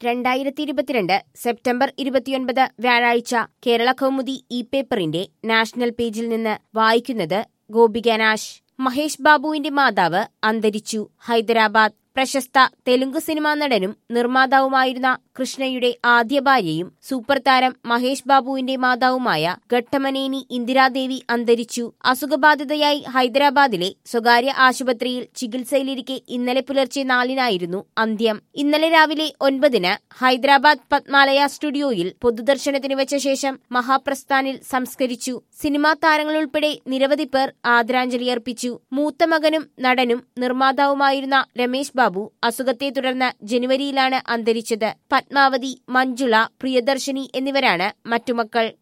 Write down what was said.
രണ്ടായിരത്തി ഇരുപത്തിരണ്ട് സെപ്റ്റംബർ ഇരുപത്തിയൊൻപത് വ്യാഴാഴ്ച കേരള കൗമുദി ഇ പേപ്പറിന്റെ നാഷണൽ പേജിൽ നിന്ന് വായിക്കുന്നത് ഗോപിക നാശ് മഹേഷ് ബാബുവിന്റെ മാതാവ് അന്തരിച്ചു ഹൈദരാബാദ് പ്രശസ്ത തെലുങ്ക് സിനിമാ നടനും നിർമ്മാതാവുമായിരുന്ന കൃഷ്ണയുടെ ആദ്യ ഭാര്യയും സൂപ്പർ താരം മഹേഷ് ബാബുവിന്റെ മാതാവുമായ ഘട്ടമനേനി ഇന്ദിരാദേവി അന്തരിച്ചു അസുഖബാധിതയായി ഹൈദരാബാദിലെ സ്വകാര്യ ആശുപത്രിയിൽ ചികിത്സയിലിരിക്കെ ഇന്നലെ പുലർച്ചെ നാലിനായിരുന്നു അന്ത്യം ഇന്നലെ രാവിലെ ഒൻപതിന് ഹൈദരാബാദ് പത്മാലയ സ്റ്റുഡിയോയിൽ പൊതുദർശനത്തിന് വെച്ച ശേഷം മഹാപ്രസ്ഥാനിൽ സംസ്കരിച്ചു സിനിമാ താരങ്ങളുൾപ്പെടെ നിരവധി പേർ ആദരാഞ്ജലി അർപ്പിച്ചു മൂത്ത മകനും നടനും നിർമ്മാതാവുമായിരുന്ന രമേശ് ബാബു അസുഖത്തെ തുടർന്ന് ജനുവരിയിലാണ് അന്തരിച്ചത് പത്മാവതി മഞ്ജുള പ്രിയദർശിനി എന്നിവരാണ് മറ്റു മക്കൾ